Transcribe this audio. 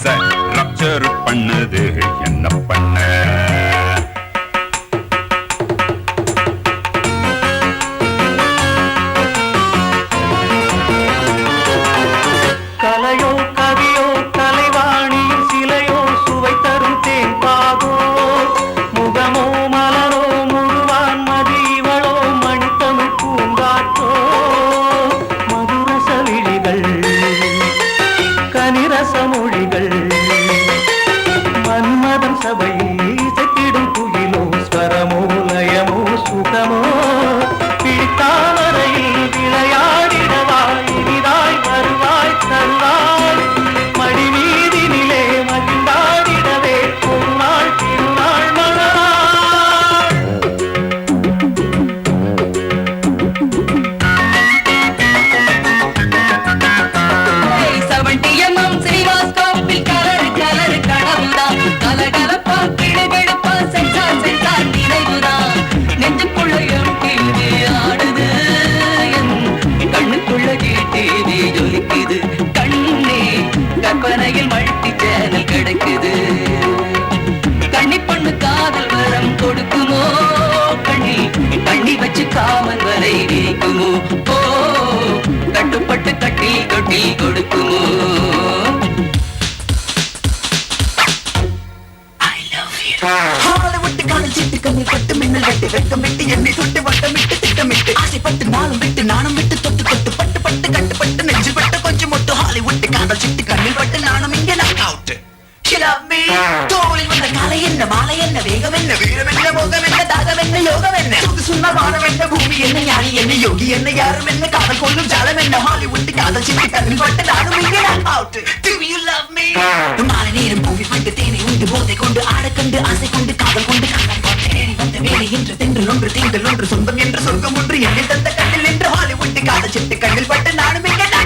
மனச ரப்சர் பண்ணது என்ன பண்ண கலையோ கவியோ கலைவாணியின் சிலையோ சுவை தரும் தேன்பாகோ முகமோ மலரோ முழுவான் மதி இவளோ மணித்தமிழ் பூங்காற்றோ மதுரச விழிகள் கனிரச மொழிகள் மன்மதன் சபையில் இசைத்திடும் குயிலோ ஸ்வரமோ லயமோ சுகமோ பிடித்தாமரையில் விளையாடிடவாய் இனிதாய் வருவாய் தருவாய் மடி மீதினிலே மகிழ்ந்தாடிடவே ஒரு நாள் திருநாள் மலராய் செவன்டிஎம்எம் சினிமாஸ்கோப்பில் கலரு கலரு கனவுதான் கலகலப்பா கிடுகிடுப்பா சென்சார் சென்சார் நினைவுதான் நெஞ்சுக்குள்ள என் டிவி ஆடுது என் கண்ணுக்குள்ள டிவி ஜொலிக்குது கண்ணே கற்பனையில் மல்டி சேனல் கிடைக்குது கண்ணி பொண்ணு காதல் வரம் கொடுக்குமோ கண்ணி கண்ணி வச்சு காமன் வரை நீக்குமோ ஓ கட்டுப்பட்டு கட்டி கொட்டி கொடுக்குமோ I love you. ஹாலிவுட் காதல் சிட்டு கண்ணில் பட்டு மின்னல் வெட்டு வெட்கம் விட்டு என்னை சுட்டு வட்டமிட்டு திட்டமிட்டு ஆசைப்பட்டு நாளும் விட்டு நானும் விட்டு தொட்டு தொட்டு பட்டு பட்டு கட்டுப்பட்டு நெஞ்சில் பட்டு கொஞ்சம் மொட்டு ஹாலிவுட் காதல் சிட்டு கண்ணில் பட்டு நானும் இங்கே நான் அவுட் தோளில் வந்த காலை என்ன மாலை என்ன வேகம் என்ன வீரம் என்ன மோகம் என்ன தாகம் என்ன யோகம் என்ன சுத்து சுண்ண வானம் என்ன பூமி என்ன ஞானி என்ன யோகி என்ன யாரும் என்ன காதல் கொள்ளும் ஜாலம் என்ன ஹாலிவுட் காதல் சிட்டு கண்ணில் பட்டு நானும் இங்கே நான் out Do you love me? மாலை நேரம் பூமி பட்டு தேனை உண்டு போதை கொண்டு ஆட கண்டு ஆசை கொண்டு காதல் கொண்டு காதல் கொண்டு தேடி வந்த வேலை என்று தென்றல் ஒன்று தீண்டல் ஒன்று சொந்தம் என்று சொர்க்கம் ஒன்று எண்ணில் தந்த கண்ணில் என்று ஹாலிவுட் காதல் சிட்டு கண்ணில் பட்டு நானும் இங்கே நான்